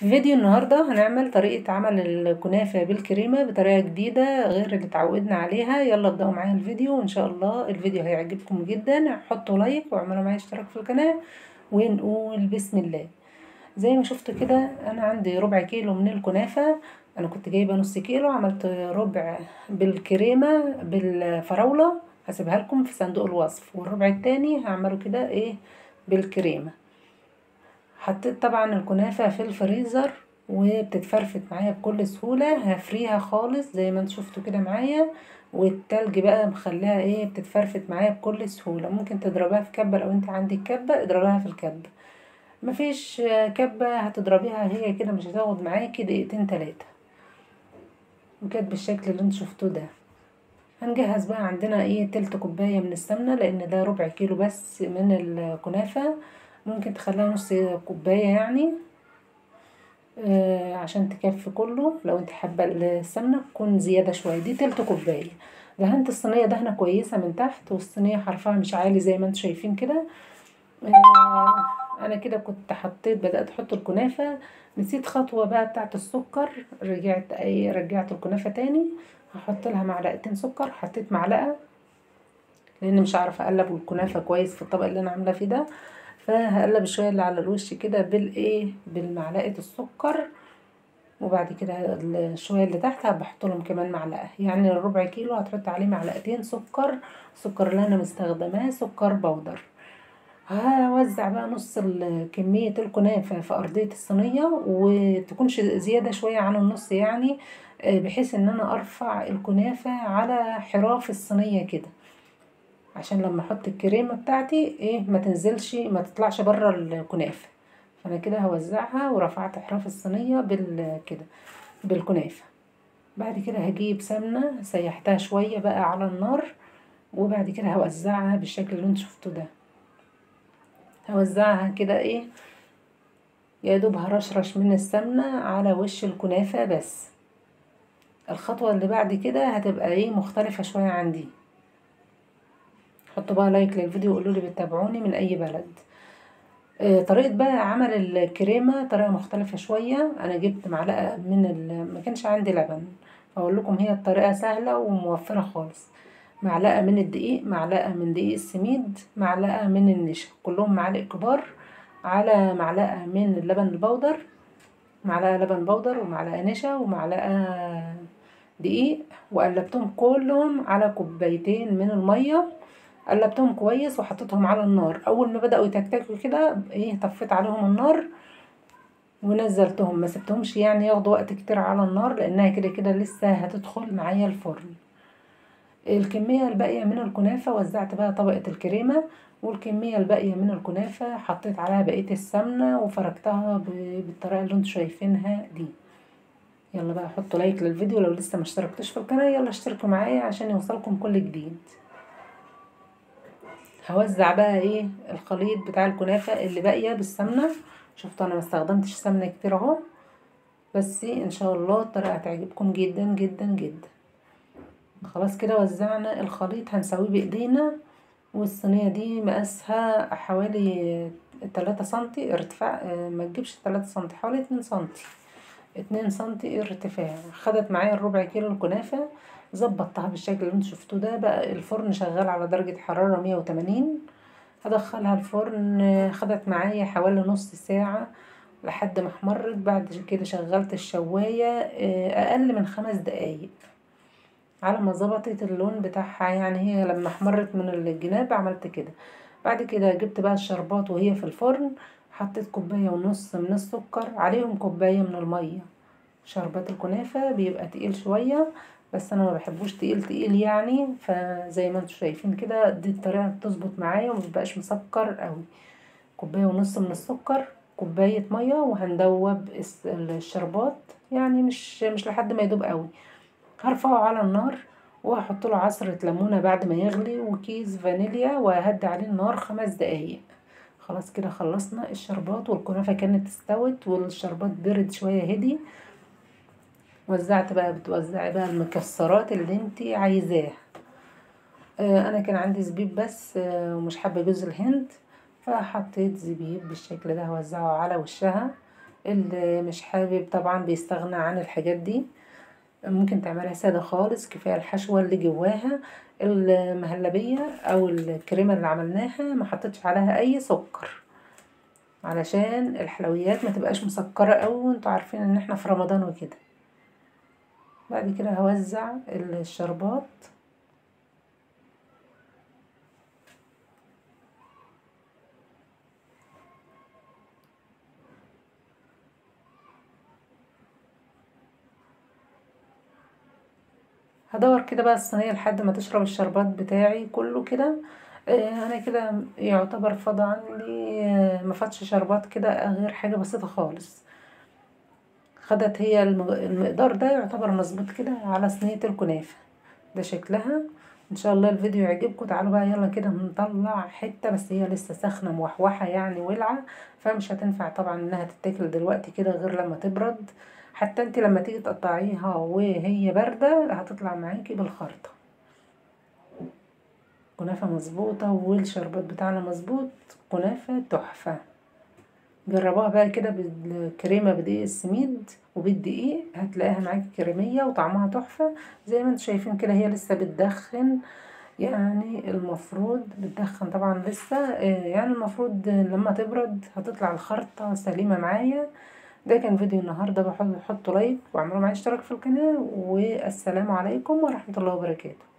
في فيديو النهاردة هنعمل طريقة عمل الكنافة بالكريمة بطريقة جديدة غير اللي اتعودنا عليها يلا ابدأوا معايا الفيديو وان شاء الله الفيديو هيعجبكم جدا حطوا لايك واعملوا معايا اشتراك في القناة ونقول بسم الله زي ما شفتوا كده انا عندي ربع كيلو من الكنافة انا كنت جايبة نص كيلو عملت ربع بالكريمة بالفراولة هسيبها لكم في صندوق الوصف والربع التاني هعمله كده ايه بالكريمة حطيت طبعا الكنافة في الفريزر وبتتفرفت معايا بكل سهولة هفريها خالص زي ما انتوا شفتوا كده معايا والتلج بقى مخليها ايه بتتفرفت معايا بكل سهولة ممكن تضربها في كبة لو انت عندك كبة اضربها في الكبة مفيش كبة هتضربيها هي كده مش هتاخد معاكي دقيقتين تلاتة وكانت بالشكل اللي انتوا شفتوه ده هنجهز بقى عندنا ايه تلت كوباية من السمنة لان ده ربع كيلو بس من الكنافة ممكن تخليها نص كوباية يعني آه عشان تكفي كله لو انت حابة السمنة تكون زيادة شوية دي تلت كوباية دهنت الصينية دهنة كويسة من تحت والصينية حرفها مش عالي زي ما انتوا شايفين كده آه انا كده كنت حطيت بدأت احط الكنافة نسيت خطوة بقى بتاعت السكر رجعت اي رجعت الكنافة تاني هحط لها معلقتين سكر حطيت معلقة لان مش عارفة اقلب الكنافة كويس في الطبق اللي انا عاملاه فيه ده فهقلب شويه اللي على الوش كده بالايه بالمعلقه السكر وبعد كده الشويه اللي تحت بحط لهم كمان معلقه يعني الربع كيلو هتحط عليه معلقتين سكر السكر اللي انا مستخدماه سكر بودر هوزع بقى نص كمية الكنافة في أرضية الصينية وتكونش زيادة شوية عن النص يعني بحيث ان انا ارفع الكنافة على حراف الصينية كده عشان لما احط الكريمه بتاعتي ايه ما تنزلش ما تطلعش بره الكنافه فانا كده هوزعها ورفعت حراف الصينيه بال كده بالكنافه بعد كده هجيب سمنه سيحتها شويه بقى على النار وبعد كده هوزعها بالشكل اللي انتوا شفتوه ده هوزعها كده ايه يا دوب هرشرش من السمنه على وش الكنافه بس الخطوه اللي بعد كده هتبقى ايه مختلفه شويه عن دي حطوا بقى لايك للفيديو وقولوا لي بتتابعوني من اي بلد آه طريقه بقى عمل الكريمه طريقه مختلفه شويه انا جبت معلقه من ال... ما كانش عندي لبن اقول لكم هي الطريقه سهله وموفره خالص معلقه من الدقيق معلقه من دقيق السميد معلقه من النشا كلهم معالق كبار على معلقه من اللبن البودر معلقه لبن بودر ومعلقه نشا ومعلقه دقيق وقلبتهم كلهم على كوبايتين من الميه قلبتهم كويس وحطيتهم على النار اول ما بداوا يتكتكوا كده ايه طفيت عليهم النار ونزلتهم ما سبتهمش يعني ياخدوا وقت كتير على النار لانها كده كده لسه هتدخل معايا الفرن الكميه الباقيه من الكنافه وزعت بقى طبقه الكريمه والكميه الباقيه من الكنافه حطيت عليها بقيه السمنه وفركتها بالطريقه اللي انتوا شايفينها دي يلا بقى حطوا لايك للفيديو لو لسه ما اشتركتوش في القناه يلا اشتركوا معايا عشان يوصلكم كل جديد هوزع بقى ايه الخليط بتاع الكنافة اللي باقية بالسمنة شفتوا انا ما استخدمتش سمنة كتير اهو بس ان شاء الله الطريقة هتعجبكم جدا جدا جدا خلاص كده وزعنا الخليط هنسويه بايدينا والصينية دي مقاسها حوالي تلاتة سنتي ارتفاع ما تجيبش تلاتة سنتي حوالي اتنين سنتي اتنين سنتي ارتفاع خدت معايا الربع كيلو الكنافة ظبطتها بالشكل اللي انتوا شفتوه ده بقى الفرن شغال على درجة حرارة مية وتمانين هدخلها الفرن خدت معايا حوالي نص ساعة لحد ما احمرت بعد كده شغلت الشواية اقل من خمس دقايق على ما ظبطت اللون بتاعها يعني هي لما احمرت من الجناب عملت كده بعد كده جبت بقى الشربات وهي في الفرن حطيت كوباية ونص من السكر عليهم كوباية من المية شربات الكنافة بيبقى تقيل شوية بس انا ما بحبوش تقيل تقيل يعني فزي ما انتم شايفين كده دي الطريقه بتظبط معايا ومبقاش مسكر قوي كوبايه ونص من السكر كوبايه ميه وهندوب الشربات يعني مش مش لحد ما يدوب قوي هرفعه على النار وهحط له عصره ليمونه بعد ما يغلي وكيس فانيليا وهدي عليه النار خمس دقايق خلاص كده خلصنا الشربات والكنافه كانت استوت والشربات برد شويه هدي وزعت بقى بتوزعي بقى المكسرات اللي انت عايزاها آه انا كان عندي زبيب بس آه ومش حابه جوز الهند فحطيت زبيب بالشكل ده هوزعه على وشها اللي مش حابب طبعا بيستغنى عن الحاجات دي ممكن تعملها سادة خالص كفاية الحشوة اللي جواها المهلبية او الكريمة اللي عملناها ما حطيتش عليها اي سكر علشان الحلويات ما تبقاش مسكرة اوي وانتوا عارفين ان احنا في رمضان وكده بعد كده هوزع الشربات هدور كده بقى الصينية لحد ما تشرب الشربات بتاعي كله كده انا كده يعتبر فاض عندي مفضش شربات كده غير حاجة بسيطة خالص خدت هي المقدار ده يعتبر مظبوط كده على صينية الكنافة ده شكلها ان شاء الله الفيديو يعجبكم تعالوا بقى يلا كده نطلع حتة بس هي لسه سخنة موحوحة يعني ولعة فمش هتنفع طبعا انها تتاكل دلوقتي كده غير لما تبرد حتى انت لما تيجي تقطعيها وهي باردة هتطلع معاكي بالخرطة كنافة مظبوطة والشربات بتاعنا مظبوط كنافة تحفة جربوها بقى كده بالكريمة بدقيق السميد وبالدقيق هتلاقيها معاكي كريمية وطعمها تحفة زي ما انتوا شايفين كده هي لسه بتدخن يعني المفروض بتدخن طبعا لسه يعني المفروض لما تبرد هتطلع الخرطة سليمة معايا ده كان فيديو النهاردة بحطوا لايك واعملوا معايا اشتراك في القناة والسلام عليكم ورحمة الله وبركاته